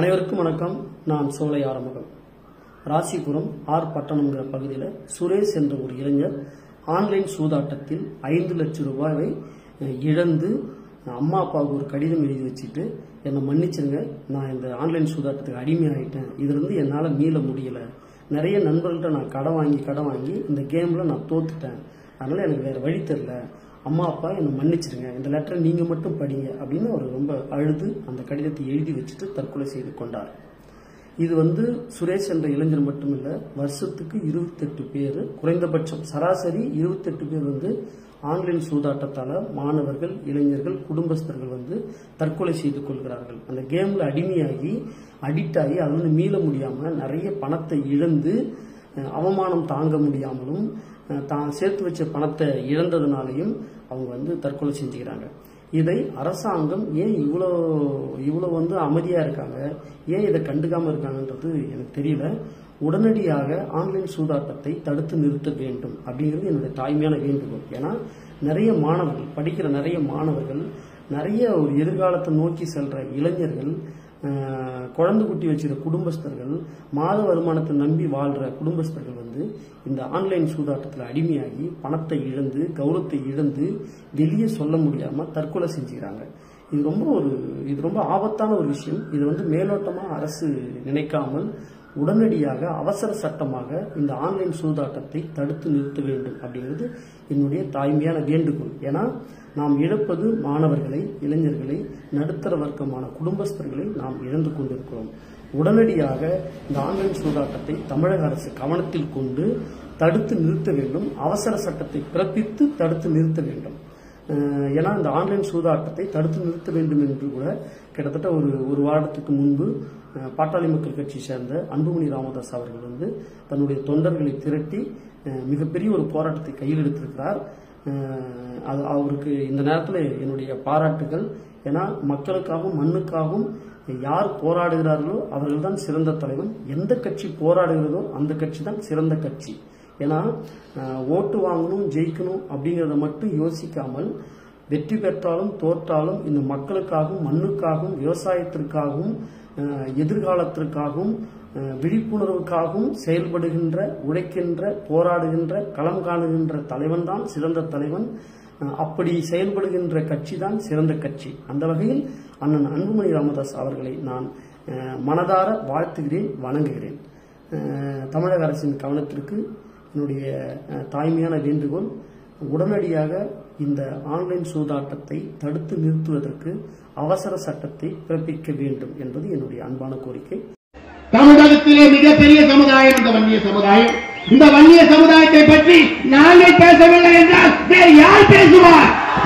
அனைவருக்கும் வணக்கம் நான் சோலை ஆரம்பகம் ராசிபுரம் ஆர் பட்டணம்ங்கிற பகுதியில் சுரேஷ் என்ற ஒரு இளைஞர் ஆன்லைன் சூதாட்டத்தில் ஐந்து லட்சம் ரூபாயை அஹ், இழந்து அம்மா அப்பாவுக்கு ஒரு கடிதம் எழுதி வச்சுட்டு என்னை மன்னிச்சிருங்க நான் இந்த ஆன்லைன் சூதாட்டத்துக்கு அடிமையாயிட்டேன் இதிலிருந்து என்னால் மீள முடியல நிறைய நண்பர்கள்ட்ட நான் கடன் வாங்கி கடன் வாங்கி இந்த கேமில் நான் தோத்துட்டேன் அதனால எனக்கு வேற வழி தெரில அம்மா அப்பா என்னை மன்னிச்சிருங்க இந்த லெட்டரை நீங்க மட்டும் படிங்க அப்படின்னு அவர் ரொம்ப அழுது அந்த கடிதத்தை எழுதி வச்சுட்டு தற்கொலை செய்து கொண்டார் இது வந்து சுரேஷ் என்ற இளைஞர் மட்டுமில்ல வருஷத்துக்கு இருபத்தெட்டு பேர் குறைந்தபட்சம் சராசரி இருபத்தெட்டு பேர் வந்து ஆன்லைன் சூதாட்டத்தால மாணவர்கள் இளைஞர்கள் குடும்பஸ்தர்கள் வந்து தற்கொலை செய்து கொள்கிறார்கள் அந்த கேம்ல அடிமையாகி அடிக்ட் ஆகி அதிலிருந்து மீள முடியாம நிறைய பணத்தை இழந்து அஹ், அவமானம் தாங்க முடியாமலும் அஹ், தான் சேர்த்து வச்ச பணத்தை இழந்ததுனாலையும் அவங்க வந்து தற்கொலை செஞ்சுக்கிறாங்க இதை அரசாங்கம் ஏன் இவ்வளோ இவ்வளோ வந்து அமைதியா இருக்காங்க ஏன் இதை கண்டுக்காம இருக்காங்கன்றது எனக்கு தெரியல உடனடியாக ஆன்லைன் சூதாட்டத்தை தடுத்து நிறுத்த வேண்டும் அப்படிங்கிறது என்னுடைய தாய்மையான வேண்டுகோள் ஏன்னா நிறைய மாணவர்கள் படிக்கிற நிறைய மாணவர்கள் நிறைய ஒரு எதிர்காலத்தை நோக்கி செல்ற இளைஞர்கள் அஹ், குழந்தை குட்டி வச்சிருக்க குடும்பஸ்தர்கள் மாத வருமானத்தை நம்பி வாழ்ற குடும்பஸ்தர்கள் வந்து இந்த ஆன்லைன் சூதாட்டத்தில் அடிமையாகி பணத்தை இழந்து கௌரவத்தை இழந்து வெளியே சொல்ல முடியாம தற்கொலை செஞ்சுக்கிறாங்க இது ரொம்ப ஒரு இது ரொம்ப ஆபத்தான ஒரு விஷயம் இது வந்து மேலோட்டமா அரசு நினைக்காமல் உடனடியாக அவசர சட்டமாக இந்த ஆன்லைன் சூதாட்டத்தை தடுத்து நிறுத்த வேண்டும் அப்படிங்கிறது என்னுடைய தாய்மையான வேண்டுகோள் ஏன்னா நாம் இழப்பது மாணவர்களை இளைஞர்களை நடுத்தர வர்க்கமான குடும்பஸ்தர்களை நாம் இழந்து கொண்டிருக்கிறோம் உடனடியாக இந்த ஆன்லைன் சூதாட்டத்தை தமிழக அரசு கவனத்தில் கொண்டு தடுத்து நிறுத்த வேண்டும் அவசர சட்டத்தை பிறப்பித்து தடுத்து நிறுத்த வேண்டும் அஹ் ஏன்னா இந்த ஆன்லைன் சூதாட்டத்தை தடுத்து நிறுத்த வேண்டும் என்று கூட கிட்டத்தட்ட ஒரு ஒரு வாரத்துக்கு முன்பு அஹ், பாட்டாளி மக்கள் கட்சி சேர்ந்த அன்புமணி ராமதாஸ் அவர்கள் வந்து தன்னுடைய தொண்டர்களை திரட்டி அஹ், மிகப்பெரிய ஒரு போராட்டத்தை கையில் எடுத்திருக்கிறார் அஹ், அது அவருக்கு இந்த நேரத்தில் என்னுடைய பாராட்டுகள் ஏன்னா மக்களுக்காகவும் மண்ணுக்காகவும் யார் போராடுகிறார்களோ அவர்கள்தான் சிறந்த தலைவன் எந்த கட்சி போராடுகிறதோ அந்த கட்சி தான் சிறந்த கட்சி ஏன்னா அஹ், ஓட்டு வாங்கணும் ஜெயிக்கணும் அப்படிங்கிறத மட்டும் யோசிக்காமல் வெற்றி பெற்றாலும் தோற்றாலும் இந்த மக்களுக்காகவும் மண்ணுக்காகவும் விவசாயத்திற்காகவும் அஹ், எதிர்காலத்திற்காகவும் அஹ், விழிப்புணர்வுக்காகவும் செயல்படுகின்ற உழைக்கின்ற போராடுகின்ற களம் காணுகின்ற தலைவன் தான் சிறந்த தலைவன் அஹ், அப்படி செயல்படுகின்ற கட்சி தான் சிறந்த கட்சி அந்த வகையில் அண்ணன் அன்புமணி ராமதாஸ் அவர்களை நான் அஹ், மனதார வாழ்த்துகிறேன் வணங்குகிறேன் அஹ், தமிழக அரசின் கவனத்திற்கு என்னுடைய அஹ், தாய்மையான வேண்டுகோள் உடனடியாக இந்த ஆன்லைன் சூதாட்டத்தை தடுத்து நிறுத்துவதற்கு அவசர சட்டத்தை பிறப்பிக்க வேண்டும் என்பது என்னுடைய அன்பான கோரிக்கை தமிழகத்திலே மிகப்பெரிய சமுதாயம் இந்த வன்னிய சமுதாயம் இந்த வன்னிய சமுதாயத்தை பற்றி நாங்கள் பேசவில்லை என்றால் வேறு யார் பேசுவார்